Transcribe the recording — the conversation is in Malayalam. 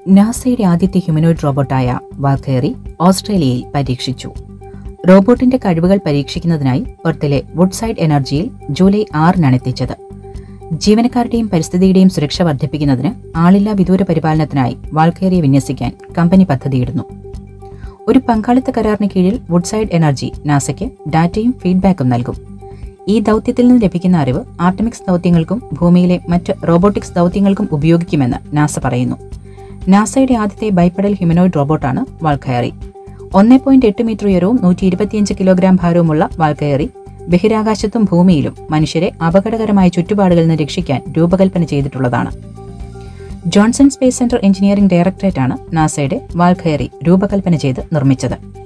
നാസയുടെ ആദ്യത്തെ ഹ്യൂമനോയിഡ് റോബോട്ടായ വാൽക്കേറി ഓസ്ട്രേലിയയിൽ പരീക്ഷിച്ചു റോബോട്ടിന്റെ കഴിവുകൾ പരീക്ഷിക്കുന്നതിനായി പെർത്തിലെ വുഡ്സൈഡ് എനർജിയിൽ ജൂലൈ ആറിനാണ് എത്തിച്ചത് ജീവനക്കാരുടെയും പരിസ്ഥിതിയുടെയും സുരക്ഷ വർദ്ധിപ്പിക്കുന്നതിന് ആളില്ലാ വിദൂര പരിപാലനത്തിനായി വാൾക്കേറിയെ വിന്യസിക്കാൻ കമ്പനി പദ്ധതിയിടുന്നു ഒരു പങ്കാളിത്ത കരാറിന് കീഴിൽ വുഡ്സൈഡ് എനർജി നാസയ്ക്ക് ഡാറ്റയും ഫീഡ്ബാക്കും നൽകും ഈ ദൗത്യത്തിൽ നിന്ന് ലഭിക്കുന്ന അറിവ് ആർട്ടമിക്സ് ദൗത്യങ്ങൾക്കും ഭൂമിയിലെ മറ്റ് റോബോട്ടിക്സ് ദൗത്യങ്ങൾക്കും ഉപയോഗിക്കുമെന്ന് നാസ പറയുന്നു നാസയുടെ ആദ്യത്തെ ബൈപ്പഡൽ ഹ്യൂമനോയിഡ് റോബോട്ടാണ് വാൾക്കയറി ഒന്നേ പോയിന്റ് എട്ട് മീറ്റർ ഉയരവും നൂറ്റി ഇരുപത്തിയഞ്ച് കിലോഗ്രാം ഭാരവുമുള്ള വാൾക്കയറി ബഹിരാകാശത്തും ഭൂമിയിലും മനുഷ്യരെ അപകടകരമായ ചുറ്റുപാടുകളിൽ നിന്ന് രക്ഷിക്കാൻ രൂപകൽപ്പന ചെയ്തിട്ടുള്ളതാണ് ജോൺസൺ സ്പേസ് സെന്റർ എഞ്ചിനീയറിംഗ് ഡയറക്ടറേറ്റാണ് നാസയുടെ വാൾഖയറി രൂപകൽപ്പന ചെയ്ത് നിർമ്മിച്ചത്